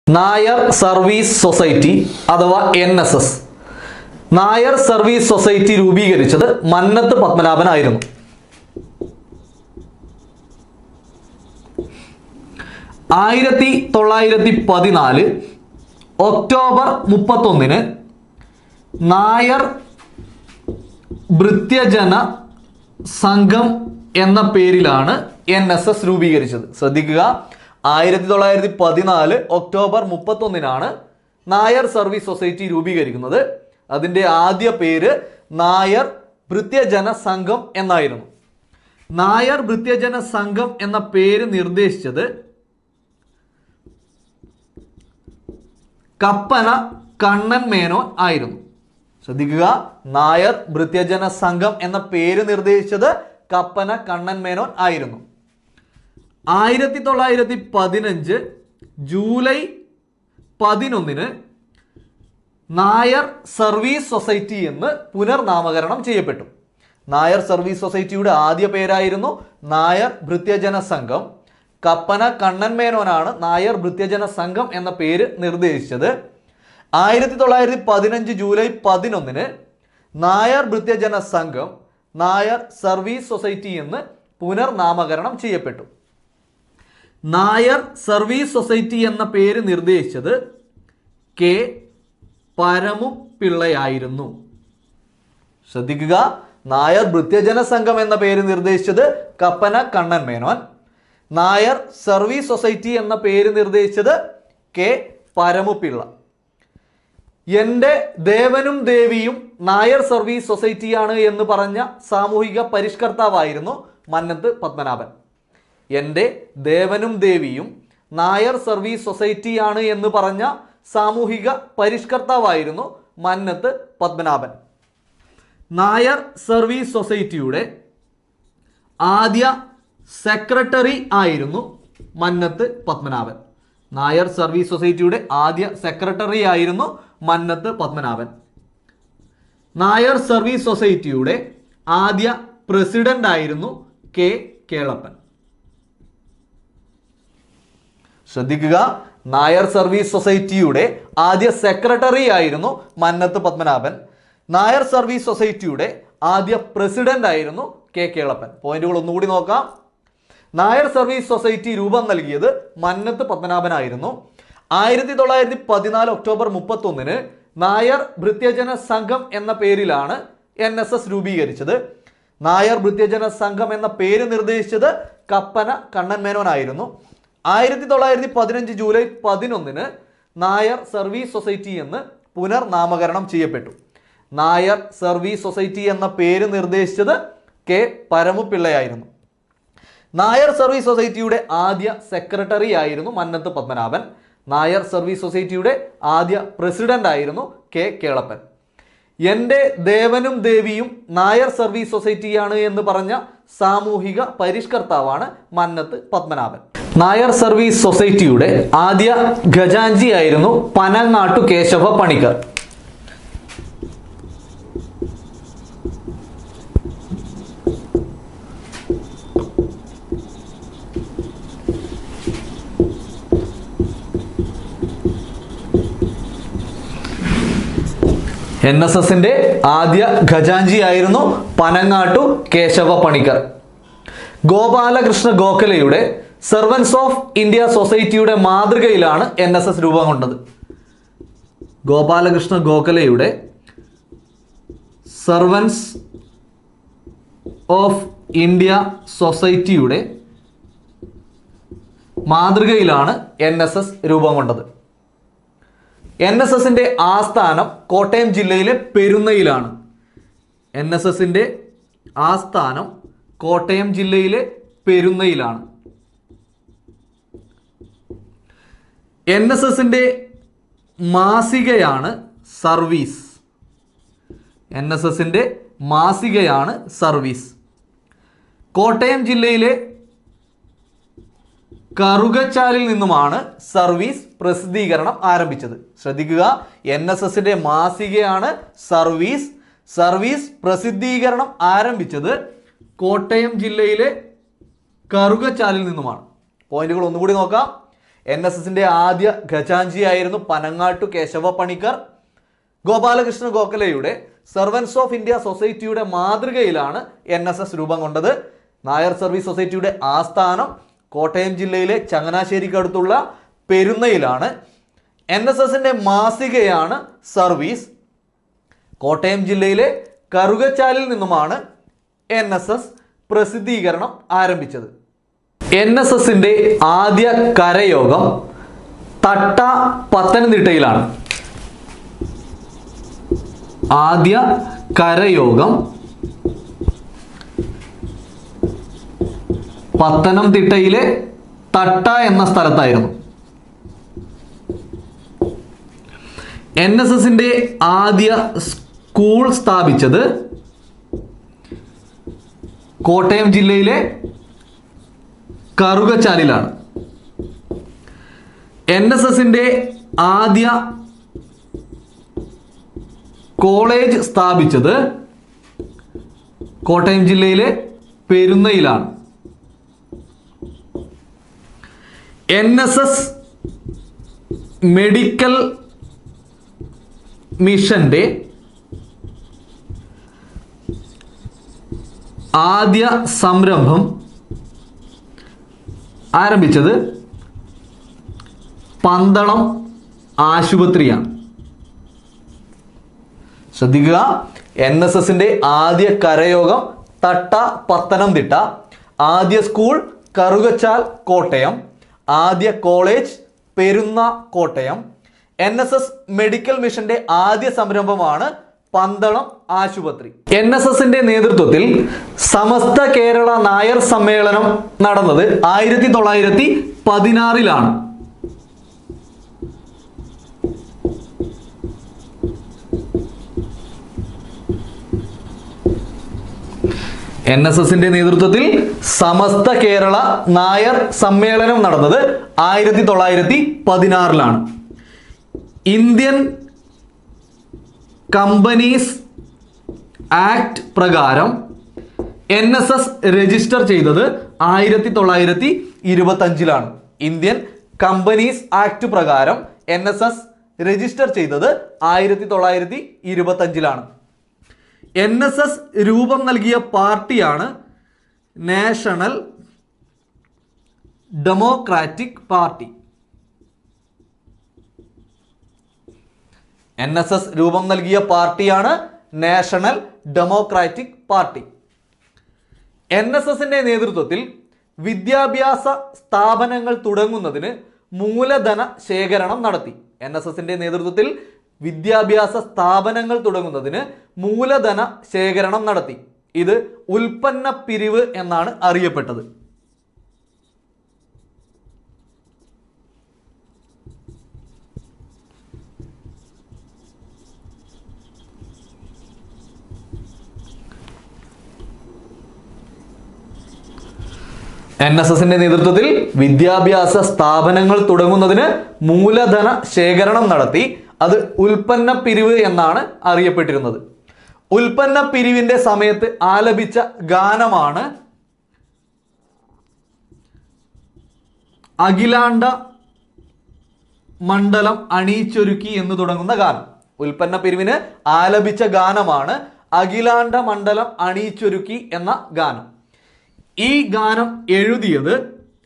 Nair service society അഥവാ N S S Nair service society രൂപീകരിച്ചത് മന്നത്ത് പത്മനാഭനായിരുന്നു ആയിരത്തി തൊള്ളായിരത്തി പതിനാല് ഒക്ടോബർ മുപ്പത്തൊന്നിന് നായർ ഭൃത്യജന സംഘം എന്ന പേരിലാണ് എൻ എസ് എസ് രൂപീകരിച്ചത് ശ്രദ്ധിക്കുക ആയിരത്തി തൊള്ളായിരത്തി പതിനാല് ഒക്ടോബർ മുപ്പത്തൊന്നിനാണ് നായർ സർവീസ് സൊസൈറ്റി രൂപീകരിക്കുന്നത് അതിൻ്റെ ആദ്യ പേര് നായർ ഭൃത്യജന സംഘം എന്നായിരുന്നു നായർ ഭൃത്യജന സംഘം എന്ന പേര് നിർദ്ദേശിച്ചത് കപ്പന കണ്ണൻ മേനോൻ ആയിരുന്നു ശ്രദ്ധിക്കുക നായർ ഭൃത്യജന സംഘം എന്ന പേര് നിർദ്ദേശിച്ചത് കപ്പന കണ്ണൻ മേനോൻ ആയിരുന്നു ആയിരത്തി തൊള്ളായിരത്തി പതിനഞ്ച് ജൂലൈ പതിനൊന്നിന് നായർ സർവീസ് സൊസൈറ്റി എന്ന് പുനർനാമകരണം ചെയ്യപ്പെട്ടു നായർ സർവീസ് സൊസൈറ്റിയുടെ ആദ്യ പേരായിരുന്നു നായർ ഭൃത്യജന സംഘം കപ്പന കണ്ണൻ മേനോനാണ് നായർ ഭൃത്യജന സംഘം എന്ന പേര് നിർദ്ദേശിച്ചത് ആയിരത്തി തൊള്ളായിരത്തി പതിനഞ്ച് ജൂലൈ പതിനൊന്നിന് നായർ ഭൃത്യജന സംഘം നായർ സർവീസ് സൊസൈറ്റി എന്ന് പുനർനാമകരണം ചെയ്യപ്പെട്ടു നായർ സർവീസ് സൊസൈറ്റി എന്ന പേര് നിർദ്ദേശിച്ചത് കെ പരമു പിള്ളയായിരുന്നു ശ്രദ്ധിക്കുക നായർ ഭൃത്യജന സംഘം എന്ന പേര് നിർദ്ദേശിച്ചത് കപ്പന കണ്ണൻ മേനോൻ നായർ സർവീസ് സൊസൈറ്റി എന്ന പേര് നിർദ്ദേശിച്ചത് കെ പരമുപിള്ള എൻ്റെ ദേവനും ദേവിയും നായർ സർവീസ് സൊസൈറ്റിയാണ് എന്ന് പറഞ്ഞ സാമൂഹിക പരിഷ്കർത്താവായിരുന്നു മന്നത്ത് പത്മനാഭൻ എൻ്റെ ദേവനും ദേവിയും നായർ സർവീസ് സൊസൈറ്റിയാണ് എന്ന് പറഞ്ഞ സാമൂഹിക പരിഷ്കർത്താവായിരുന്നു മന്നത്ത് പത്മനാഭൻ നായർ സർവീസ് സൊസൈറ്റിയുടെ ആദ്യ സെക്രട്ടറി ആയിരുന്നു മന്നത്ത് പത്മനാഭൻ നായർ സർവീസ് സൊസൈറ്റിയുടെ ആദ്യ സെക്രട്ടറി ആയിരുന്നു മന്നത്ത് പത്മനാഭൻ നായർ സർവീസ് സൊസൈറ്റിയുടെ ആദ്യ പ്രസിഡന്റ് ആയിരുന്നു കെ കേളപ്പൻ ശ്രദ്ധിക്കുക നായർ സർവീസ് സൊസൈറ്റിയുടെ ആദ്യ സെക്രട്ടറി ആയിരുന്നു മന്നത്ത് പത്മനാഭൻ നായർ സർവീസ് സൊസൈറ്റിയുടെ ആദ്യ പ്രസിഡന്റ് ആയിരുന്നു കെ കേളപ്പൻ പോയിന്റുകൾ ഒന്നുകൂടി നോക്കാം നായർ സർവീസ് സൊസൈറ്റി രൂപം നൽകിയത് മന്നത്ത് പത്മനാഭനായിരുന്നു ആയിരത്തി തൊള്ളായിരത്തി പതിനാല് ഒക്ടോബർ മുപ്പത്തൊന്നിന് നായർ ഭൃത്യജന സംഘം എന്ന പേരിലാണ് എൻ എസ് എസ് രൂപീകരിച്ചത് നായർ ഭൃത്യജന സംഘം എന്ന പേര് നിർദ്ദേശിച്ചത് കപ്പന കണ്ണൻ മേനോനായിരുന്നു ആയിരത്തി തൊള്ളായിരത്തി പതിനഞ്ച് ജൂലൈ പതിനൊന്നിന് നായർ സർവീസ് സൊസൈറ്റി എന്ന് പുനർനാമകരണം ചെയ്യപ്പെട്ടു നായർ സർവീസ് സൊസൈറ്റി എന്ന പേര് നിർദ്ദേശിച്ചത് കെ പരമുപിള്ളയായിരുന്നു നായർ സർവീസ് സൊസൈറ്റിയുടെ ആദ്യ സെക്രട്ടറി ആയിരുന്നു മന്നത്ത് പത്മനാഭൻ നായർ സർവീസ് സൊസൈറ്റിയുടെ ആദ്യ പ്രസിഡന്റ് ആയിരുന്നു കെ കേളപ്പൻ എൻ്റെ ദേവനും ദേവിയും നായർ സർവീസ് സൊസൈറ്റിയാണ് എന്ന് പറഞ്ഞ സാമൂഹിക പരിഷ്കർത്താവാണ് മന്നത്ത് പത്മനാഭൻ നായർ സർവീസ് സൊസൈറ്റിയുടെ ആദ്യ ഖജാൻജി ആയിരുന്നു പനങ്ങാട്ടു കേശവ പണിക്കർ എൻ എസ് എസിന്റെ ആദ്യ ഖജാൻജി ആയിരുന്നു പനങ്ങാട്ടു കേശവ പണിക്കർ ഗോപാലകൃഷ്ണ ഗോഖലെയുടെ സെർവൻസ് ഓഫ് ഇന്ത്യ സൊസൈറ്റിയുടെ മാതൃകയിലാണ് എൻ എസ് എസ് രൂപം കൊണ്ടത് ഗോപാലകൃഷ്ണ ഗോഖലെയുടെ സെർവൻസ് ഓഫ് ഇന്ത്യ സൊസൈറ്റിയുടെ മാതൃകയിലാണ് എൻ എസ് എസ് രൂപം കൊണ്ടത് എൻ എസ് എസിന്റെ ആസ്ഥാനം കോട്ടയം ജില്ലയിലെ പെരുന്നയിലാണ് എൻ എസ് എസിന്റെ ആസ്ഥാനം കോട്ടയം ജില്ലയിലെ പെരുന്നയിലാണ് എൻ എസ് എസിന്റെ മാസികയാണ് സർവീസ് എൻ എസ് എസിന്റെ മാസികയാണ് സർവീസ് കോട്ടയം ജില്ലയിലെ കറുകച്ചാലിൽ നിന്നുമാണ് സർവീസ് പ്രസിദ്ധീകരണം ആരംഭിച്ചത് ശ്രദ്ധിക്കുക എൻ എസ് എസിന്റെ മാസികയാണ് സർവീസ് സർവീസ് പ്രസിദ്ധീകരണം ആരംഭിച്ചത് കോട്ടയം ജില്ലയിലെ കറുകച്ചാലിൽ നിന്നുമാണ് പോയിന്റുകൾ ഒന്നുകൂടി നോക്കാം എൻ എസ് എസിന്റെ ആദ്യ ഖജാഞ്ചിയായിരുന്നു പനങ്ങാട്ടു കേശവ പണിക്കർ ഗോപാലകൃഷ്ണ ഗോഖലെയുടെ സെർവൻസ് ഓഫ് ഇന്ത്യ സൊസൈറ്റിയുടെ മാതൃകയിലാണ് എൻ എസ് എസ് രൂപം കൊണ്ടത് നായർ സർവീസ് സൊസൈറ്റിയുടെ ആസ്ഥാനം കോട്ടയം ജില്ലയിലെ ചങ്ങനാശ്ശേരിക്കടുത്തുള്ള പെരുന്നയിലാണ് എൻ എസ് എസിന്റെ മാസികയാണ് സർവീസ് കോട്ടയം ജില്ലയിലെ കറുകച്ചാലിൽ നിന്നുമാണ് എൻ എസ് എസ് പ്രസിദ്ധീകരണം ആരംഭിച്ചത് എൻ എസ് എസിന്റെ ആദ്യ കരയോഗം തട്ട പത്തനംതിട്ടയിലാണ് ആദ്യ കരയോഗം പത്തനംതിട്ടയിലെ തട്ട എന്ന സ്ഥലത്തായിരുന്നു എൻ എസ് എസിന്റെ ആദ്യ സ്കൂൾ സ്ഥാപിച്ചത് കോട്ടയം ജില്ലയിലെ കറുകച്ചാലിലാണ് എൻ എസ് എസിന്റെ ആദ്യ കോളേജ് സ്ഥാപിച്ചത് കോട്ടയം ജില്ലയിലെ പെരുന്നയിലാണ് എൻ എസ് എസ് മെഡിക്കൽ മിഷന്റെ ആദ്യ സംരംഭം ആരംഭിച്ചത് പന്തളം ആശുപത്രിയാണ് ശ്രദ്ധിക്കുക എൻ എസ് എസിന്റെ ആദ്യ കരയോഗം തട്ട പത്തനംതിട്ട ആദ്യ സ്കൂൾ കറുകച്ചാൽ കോട്ടയം ആദ്യ college Perunna Kottayam N S S medical മിഷന്റെ ആദ്യ സംരംഭമാണ് പന്തളം ആശുപത്രി എൻ എസ് എസിന്റെ നേതൃത്വത്തിൽ സമസ്ത കേരള നായർ സമ്മേളനം നടന്നത് ആയിരത്തി തൊള്ളായിരത്തി പതിനാറിലാണ് എൻ എസ് എസിന്റെ നേതൃത്വത്തിൽ സമസ്ത കേരള നായർ സമ്മേളനം നടന്നത് ആയിരത്തി തൊള്ളായിരത്തി പതിനാറിലാണ് ഇന്ത്യൻ കമ്പനീസ് ആക്ട് പ്രകാരം എൻ എസ് എസ് രജിസ്റ്റർ ചെയ്തത് ആയിരത്തി തൊള്ളായിരത്തി ഇരുപത്തഞ്ചിലാണ് ഇന്ത്യൻ കമ്പനീസ് ആക്ട് പ്രകാരം എൻ എസ് എസ് രജിസ്റ്റർ ചെയ്തത് ആയിരത്തി തൊള്ളായിരത്തി ഇരുപത്തഞ്ചിലാണ് എൻ എസ് എസ് രൂപം നൽകിയ പാർട്ടിയാണ് national democratic party N S S രൂപം നൽകിയ പാർട്ടിയാണ് national democratic party N S എസിന്റെ നേതൃത്വത്തിൽ വിദ്യാഭ്യാസ സ്ഥാപനങ്ങൾ തുടങ്ങുന്നതിന് മൂലധന ശേഖരണം നടത്തി എൻ എസ് എസിന്റെ നേതൃത്വത്തിൽ വിദ്യാഭ്യാസ സ്ഥാപനങ്ങൾ തുടങ്ങുന്നതിന് മൂലധന ശേഖരണം നടത്തി ഇത് ഉൽപ്പന്ന പിരിവ് എന്നാണ് അറിയപ്പെട്ടത് എൻ എസ് എസിന്റെ നേതൃത്വത്തിൽ വിദ്യാഭ്യാസ സ്ഥാപനങ്ങൾ തുടങ്ങുന്നതിന് മൂലധന ശേഖരണം നടത്തി അത് ഉൽപ്പന്ന പിരിവ് എന്നാണ് അറിയപ്പെട്ടിരുന്നത് ഉൽപ്പന്ന പിരിവിന്റെ സമയത്ത് ആലപിച്ച ഗാനമാണ് അഖിലാണ്ട മണ്ഡലം അണിയിച്ചൊരുക്കി എന്ന് തുടങ്ങുന്ന ഗാനം ഉൽപ്പന്ന പിരിവിന് ആലപിച്ച ഗാനമാണ് അഖിലാണ്ട മണ്ഡലം അണിയിച്ചൊരുക്കി എന്ന ഗാനം ഈ ഗാനം എഴുതിയത്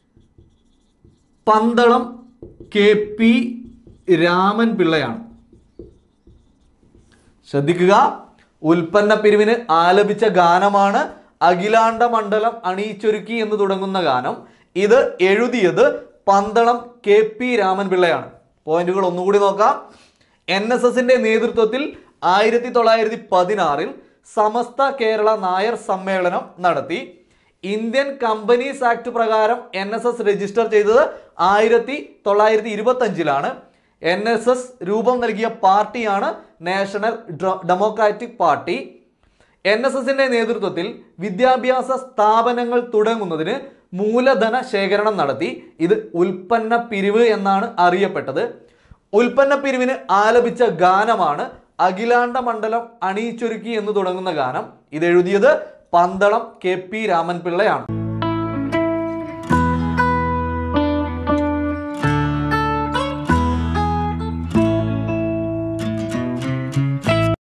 പന്തളം കെ പി രാമൻ പിള്ളയാണ് ശ്രദ്ധിക്കുക ഉൽപ്പന്ന പിരിവിന് ആലപിച്ച ഗാനമാണ് അഖിലാണ്ട മണ്ഡലം അണിയിച്ചൊരുക്കി എന്ന് തുടങ്ങുന്ന ഗാനം ഇത് എഴുതിയത് പന്തളം കെ പി രാമൻ പിള്ളയാണ് പോയിന്റുകൾ ഒന്നുകൂടി നോക്കാം എൻ എസ് എസിന്റെ നേതൃത്വത്തിൽ ആയിരത്തി തൊള്ളായിരത്തി പതിനാറിൽ സമസ്ത കേരള നായർ സമ്മേളനം നടത്തി ഇന്ത്യൻ കമ്പനീസ് ആക്ട് പ്രകാരം എൻ എസ് എസ് രജിസ്റ്റർ ചെയ്തത് ആയിരത്തി തൊള്ളായിരത്തി ഇരുപത്തി അഞ്ചിലാണ് എൻ എസ് എസ് രൂപം നൽകിയ പാർട്ടിയാണ് നാഷണൽ ഡ്ര- ഡെമോക്രാറ്റിക് പാർട്ടി എൻ എസ് എസിന്റെ നേതൃത്വത്തിൽ വിദ്യാഭ്യാസ സ്ഥാപനങ്ങൾ തുടങ്ങുന്നതിന് മൂലധന ശേഖരണം നടത്തി ഇത് ഉൽപ്പന്ന പിരിവ് എന്നാണ് അറിയപ്പെട്ടത് ഉൽപ്പന്ന പിരിവിന് ആലപിച്ച ഗാനമാണ് അഖിലാണ്ട മണ്ഡലം അണിയിച്ചൊരുക്കി എന്ന് തുടങ്ങുന്ന ഗാനം ഇത് എഴുതിയത് പന്തളം കെ പി രാമൻ പിള്ളയാണ്